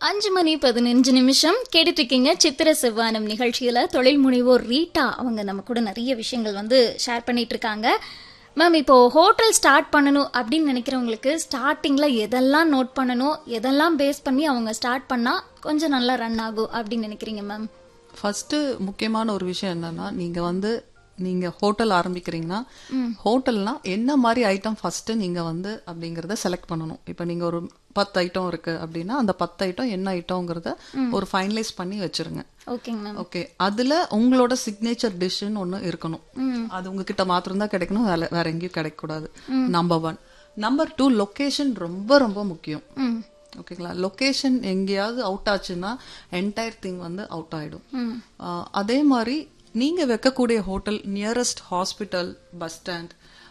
அஞ்சு மணி பதினஞ்சு நிமிஷம் கேட்டுட்டு இருக்கீங்க சித்திர செவ்வானம் நிகழ்ச்சியில தொழில் முனைவோர் ரீட்டா அவங்க நம்ம கூட நிறைய விஷயங்கள் வந்து ஷேர் பண்ணிட்டு இருக்காங்க மேம் இப்போ ஹோட்டல் ஸ்டார்ட் பண்ணணும் அப்படின்னு நினைக்கிறவங்களுக்கு ஸ்டார்டிங்ல எதெல்லாம் நோட் பண்ணணும் எதெல்லாம் பேஸ் பண்ணி அவங்க ஸ்டார்ட் பண்ணா கொஞ்சம் நல்லா ரன் ஆகும் அப்படின்னு நினைக்கிறீங்க மேம் ஃபர்ஸ்ட் முக்கியமான ஒரு விஷயம் என்னன்னா நீங்க வந்து நீங்க ஹோட்டல் ஆரம்பிக்கிறீங்கன்னா ஹோட்டல்னா என்ன மாதிரி ஐட்டம் ஃபர்ஸ்ட் நீங்க வந்து அப்படிங்கறத செலக்ட் பண்ணணும் இப்போ நீங்க ஒரு பத்து ஐட்டம் இருக்கு அப்படின்னா அந்த பத்து ஐட்டம் என்ன ஐட்டம்ங்கிறத ஒரு ஃபைனலைஸ் பண்ணி வச்சிருங்க ஓகேங்க மேம் ஓகே அதுல உங்களோட சிக்னேச்சர் டிஷ்னு ஒண்ணு இருக்கணும் அது உங்ககிட்ட மாத்திரம் தான் கிடைக்கணும் வேற வேற எங்கேயும் கிடைக்க கூடாது number one number two location ரொம்ப ரொம்ப முக்கியம் ம் ஓகேங்களா லொகேஷன் எங்கேயாவது அவுட் ஆச்சுன்னா என்டையர் திங் வந்து அவுட் ஆயிடும் ஆஹ் அதே மாதிரி நீங்க வைக்கக்கூடிய hotel nearest hospital bus stand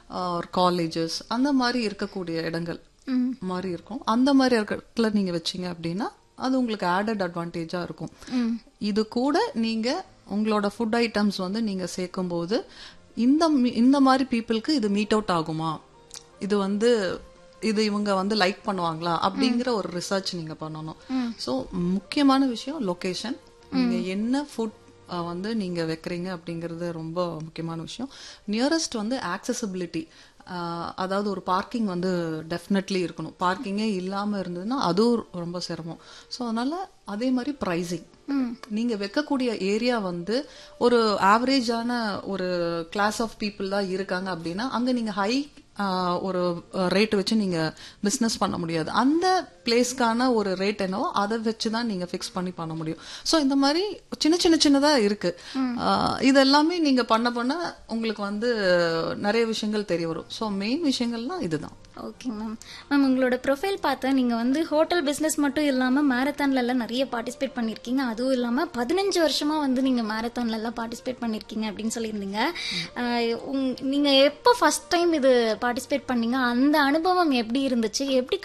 colleges அந்த மாதிரி இருக்கக்கூடிய இடங்கள் மாதிரி இருக்கும் அந்த மாதிரி இடத்துல நீங்க வச்சீங்க அப்படின்னா அது உங்களுக்கு ஆடட் அட்வான்டேஜா இருக்கும் இது கூட நீங்க உங்களோட ஃபுட் ஐட்டம்ஸ் வந்து நீங்க சேர்க்கும் போது இந்த மீ- இந்த மாதிரி பீப்புளுக்கு இது மீட் அவுட் ஆகுமா இது வந்து இது இவங்க வந்து லைக் பண்ணுவாங்களா அப்படிங்கிற ஒரு ரிசர்ச் நீங்க பண்ணணும் சோ முக்கியமான விஷயம் லொகேஷன் நீங்க என்ன ஃபுட் வந்து நீங்க வைக்கிறீங்க அப்படிங்கிறது ரொம்ப முக்கியமான விஷயம் நியரஸ்ட் வந்து ஆக்சசபிலிட்டி அதாவது ஒரு பார்க்கிங் வந்து டெஃபினெட்லி இருக்கணும் பார்க்கிங்கே இல்லாம இருந்ததுன்னா அதுவும் ரொம்ப சிரமம் ஸோ அதனால அதே மாதிரி ப்ரைசிங் நீங்க வைக்கக்கூடிய ஏரியா வந்து ஒரு ஆவரேஜான ஒரு கிளாஸ் ஆஃப் பீப்புள் தான் இருக்காங்க அப்படின்னா அங்க நீங்க ஹை ஒரு ரேட் வச்சு நீங்க பிசினஸ் பண்ண முடியாது அந்த பிளேஸ்க்கான ஒரு ரேட் என்னவோ அதை வச்சு தான் நீங்க ஃபிக்ஸ் பண்ணி பண்ண முடியும் ஸோ இந்த மாதிரி சின்ன சின்ன சின்னதா இருக்கு ஆஹ் இது எல்லாமே நீங்க பண்ண பண்ண உங்களுக்கு வந்து நிறைய விஷயங்கள் தெரிய வரும் ஸோ மெயின் விஷயங்கள்லாம் இதுதான் ஓகே மேம் மேம் உங்களோட ப்ரொஃபைல் பார்த்தேன் நீங்கள் வந்து ஹோட்டல் பிஸ்னஸ் மட்டும் இல்லாமல் மேரத்தான்ல எல்லாம் நிறைய பார்ட்டிசிபேட் பண்ணியிருக்கீங்க அதுவும் இல்லாமல் பதினஞ்சு வருஷமாக வந்து நீங்கள் மேரத்தான்ல எல்லாம் பார்ட்டிசிபேட் பண்ணியிருக்கீங்க அப்படின்னு சொல்லியிருந்தீங்க ஆஹ் உங் நீங்கள் எப்போ ஃபர்ஸ்ட் டைம் இது பார்ட்டிசிபேட் பண்ணீங்க அந்த அனுபவம் எப்படி இருந்துச்சு எப்படி